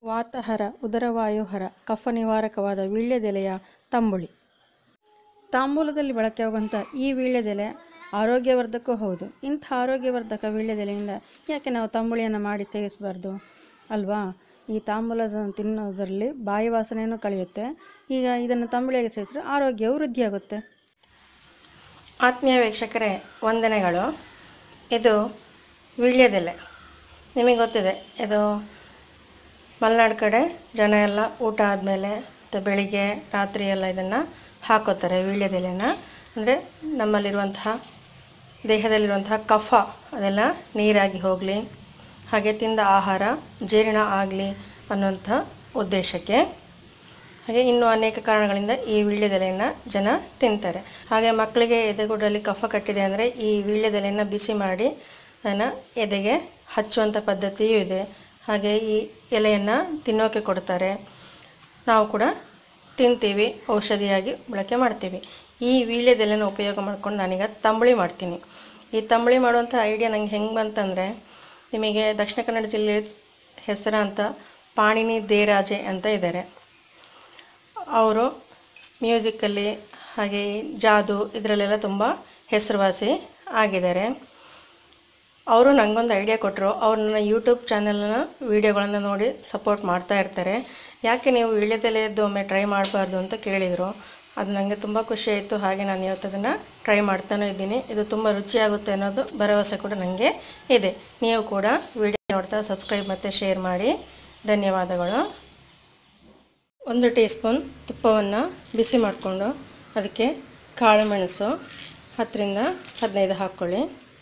ವಾತಹರ ಉದರವಾಯುಹರ ಕಫ ನಿವಾರಕವಾದ ವೀಳ್ಯದೆಲೆಯ ತಂಬುಳಿ ತಾಂಬೂಲದಲ್ಲಿ ಬಳಕೆಯಾಗುವಂಥ ಈ ವೀಳ್ಯದೆಲೆ ಆರೋಗ್ಯವರ್ಧಕವೂ ಹೌದು ಇಂಥ ಆರೋಗ್ಯವರ್ಧಕ ವೀಳ್ಯದೆಲೆಯಿಂದ ಯಾಕೆ ನಾವು ತಂಬುಳಿಯನ್ನು ಮಾಡಿ ಸೇವಿಸಬಾರ್ದು ಅಲ್ವಾ ಈ ತಾಂಬೂಲದ ತಿನ್ನೋದರಲ್ಲಿ ಬಾಯಿ ವಾಸನೆಯನ್ನು ಕಳೆಯುತ್ತೆ ಈಗ ಇದನ್ನು ತಂಬುಳಿಯಾಗಿ ಸೇವಿಸಿದ್ರೆ ಆರೋಗ್ಯವು ವೃದ್ಧಿಯಾಗುತ್ತೆ ಆತ್ಮೀಯ ವೀಕ್ಷಕರೇ ವಂದನೆಗಳು ಇದು ವೀಳ್ಯದೆಲೆ ನಿಮಗೆ ಗೊತ್ತಿದೆ ಇದು ಮಲೆನಾಡು ಕಡೆ ಜನ ಎಲ್ಲ ಊಟ ಆದಮೇಲೆ ಮತ್ತು ಬೆಳಿಗ್ಗೆ ರಾತ್ರಿ ಎಲ್ಲ ಇದನ್ನು ಹಾಕೋತಾರೆ ವೀಳ್ಯದೆಲೆನ ಅಂದರೆ ನಮ್ಮಲ್ಲಿರುವಂತಹ ದೇಹದಲ್ಲಿರುವಂತಹ ಕಫ ಅದೆಲ್ಲ ನೀರಾಗಿ ಹೋಗಲಿ ಹಾಗೆ ತಿಂದ ಆಹಾರ ಜೀರ್ಣ ಆಗಲಿ ಅನ್ನುವಂಥ ಉದ್ದೇಶಕ್ಕೆ ಹಾಗೆ ಇನ್ನೂ ಅನೇಕ ಕಾರಣಗಳಿಂದ ಈ ವೀಳ್ಯದೆಲೆಯನ್ನು ಜನ ತಿಂತಾರೆ ಹಾಗೆ ಮಕ್ಕಳಿಗೆ ಎದೆಗೂಡಲ್ಲಿ ಕಫ ಕಟ್ಟಿದೆ ಅಂದರೆ ಈ ವೀಳ್ಯದೆಲೆಯನ್ನು ಬಿಸಿ ಮಾಡಿ ಅದನ್ನು ಎದೆಗೆ ಹಚ್ಚುವಂಥ ಪದ್ಧತಿಯೂ ಇದೆ ಹಾಗೆ ಈ ಎಲೆಯನ್ನು ತಿನ್ನೋಕೆ ಕೊಡ್ತಾರೆ ನಾವು ಕೂಡ ತಿಂತೀವಿ ಔಷಧಿಯಾಗಿ ಬಳಕೆ ಮಾಡ್ತೀವಿ ಈ ವೀಳ್ಯದೆಲೆನ ಉಪಯೋಗ ಮಾಡ್ಕೊಂಡು ನಾನೀಗ ತಂಬುಳಿ ಮಾಡ್ತೀನಿ ಈ ತಂಬುಳಿ ಮಾಡುವಂಥ ಐಡಿಯಾ ನಂಗೆ ಹೆಂಗೆ ಬಂತಂದರೆ ನಿಮಗೆ ದಕ್ಷಿಣ ಕನ್ನಡ ಜಿಲ್ಲೆ ಹೆಸರಾಂತ ಪಾಣಿನಿ ದೇರಾಜೆ ಅಂತ ಇದ್ದಾರೆ ಅವರು ಮ್ಯೂಸಿಕಲ್ಲಿ ಹಾಗೆ ಈ ಜಾದು ಇದರಲ್ಲೆಲ್ಲ ತುಂಬ ಹೆಸರುವಾಸಿ ಆಗಿದ್ದಾರೆ ಅವರು ನನಗೊಂದು ಐಡಿಯಾ ಕೊಟ್ಟರು ಅವ್ರು ನನ್ನ ಯೂಟ್ಯೂಬ್ ಚಾನಲ್ನ ವೀಡಿಯೋಗಳನ್ನು ನೋಡಿ ಸಪೋರ್ಟ್ ಮಾಡ್ತಾ ಇರ್ತಾರೆ ಯಾಕೆ ನೀವು ವೀಳ್ಯದೆಲೆಯದ್ದು ಒಮ್ಮೆ ಟ್ರೈ ಮಾಡಬಾರ್ದು ಅಂತ ಕೇಳಿದರು ಅದು ನನಗೆ ತುಂಬ ಖುಷಿ ಆಯಿತು ಹಾಗೆ ನಾನು ಇವತ್ತು ಅದನ್ನು ಟ್ರೈ ಮಾಡ್ತಾನೆ ಇದ್ದೀನಿ ಇದು ತುಂಬ ರುಚಿಯಾಗುತ್ತೆ ಅನ್ನೋದು ಭರವಸೆ ಕೂಡ ನನಗೆ ಇದೆ ನೀವು ಕೂಡ ವಿಡಿಯೋ ನೋಡ್ತಾ ಸಬ್ಸ್ಕ್ರೈಬ್ ಮತ್ತು ಶೇರ್ ಮಾಡಿ ಧನ್ಯವಾದಗಳು ಒಂದು ಟೀ ಸ್ಪೂನ್ ತುಪ್ಪವನ್ನು ಬಿಸಿ ಮಾಡಿಕೊಂಡು ಅದಕ್ಕೆ ಕಾಳುಮೆಣಸು ಹತ್ತರಿಂದ ಹದಿನೈದು ಹಾಕ್ಕೊಳ್ಳಿ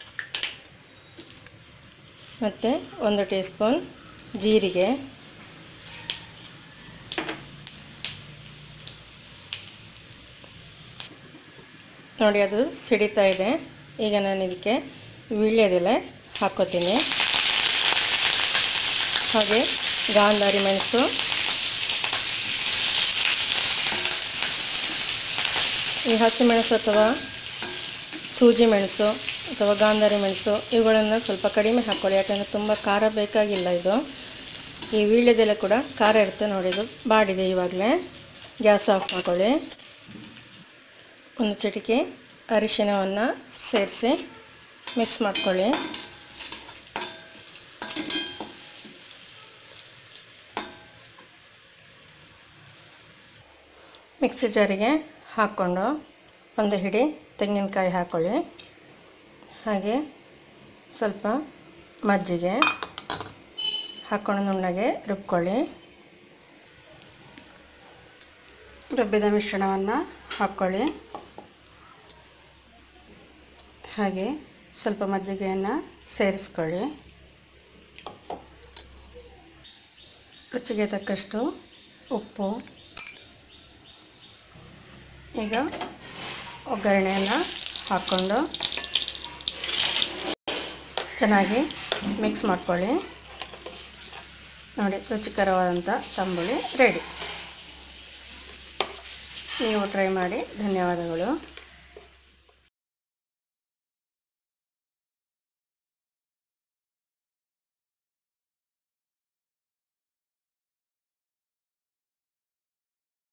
ಮತ್ತು ಒಂದು ಟೀ ಸ್ಪೂನ್ ಜೀರಿಗೆ ನೋಡಿ ಅದು ಸಿಡಿತಾ ಇದೆ ಈಗ ನಾನು ಇದಕ್ಕೆ ವೀಳ್ಯದೆಲೆ ಹಾಕ್ಕೋತೀನಿ ಹಾಗೆ ಗಾಂಧಾರಿ ಮೆಣಸು ಈ ಹಸಿಮೆಣಸು ಅಥವಾ ಸೂಜಿ ಮೆಣಸು ಅಥವಾ ಗಾಂಧಾರಿ ಮೆಣಸು ಇವುಗಳನ್ನು ಸ್ವಲ್ಪ ಕಡಿಮೆ ಹಾಕ್ಕೊಳ್ಳಿ ಯಾಕಂದರೆ ತುಂಬ ಖಾರ ಬೇಕಾಗಿಲ್ಲ ಇದು ಈ ವೀಳ್ಯದೆಲೆ ಕೂಡ ಖಾರ ಇರುತ್ತೆ ನೋಡಿ ಇದು ಬಾಡಿದೆ ಇವಾಗಲೇ ಗ್ಯಾಸ್ ಆಫ್ ಮಾಡ್ಕೊಳ್ಳಿ ಒಂದು ಚಿಟಿಕೆ ಅರಿಶಿಣವನ್ನು ಸೇರಿಸಿ ಮಿಕ್ಸ್ ಮಾಡ್ಕೊಳ್ಳಿ ಮಿಕ್ಸಿ ಜಾರಿಗೆ ಹಾಕ್ಕೊಂಡು ಒಂದು ಹಿಡಿ ತೆಂಗಿನಕಾಯಿ ಹಾಕ್ಕೊಳ್ಳಿ ಹಾಗೆ ಸ್ವಲ್ಪ ಮಜ್ಜಿಗೆ ಹಾಕ್ಕೊಂಡು ನುಣ್ಣಗೆ ರುಬ್ಕೊಳ್ಳಿ ರುಬ್ಬಿದ ಮಿಶ್ರಣವನ್ನು ಹಾಕ್ಕೊಳ್ಳಿ ಹಾಗೆ ಸ್ವಲ್ಪ ಮಜ್ಜಿಗೆಯನ್ನು ಸೇರಿಸ್ಕೊಳ್ಳಿ ರುಚಿಗೆ ತಕ್ಕಷ್ಟು ಉಪ್ಪು ಈಗ ಒಗ್ಗರಣೆಯನ್ನು ಹಾಕ್ಕೊಂಡು ಚೆನ್ನಾಗಿ ಮಿಕ್ಸ್ ಮಾಡ್ಕೊಳ್ಳಿ ನೋಡಿ ರುಚಿಕರವಾದಂಥ ತಂಬುಳಿ ರೆಡಿ ನೀವು ಟ್ರೈ ಮಾಡಿ ಧನ್ಯವಾದಗಳು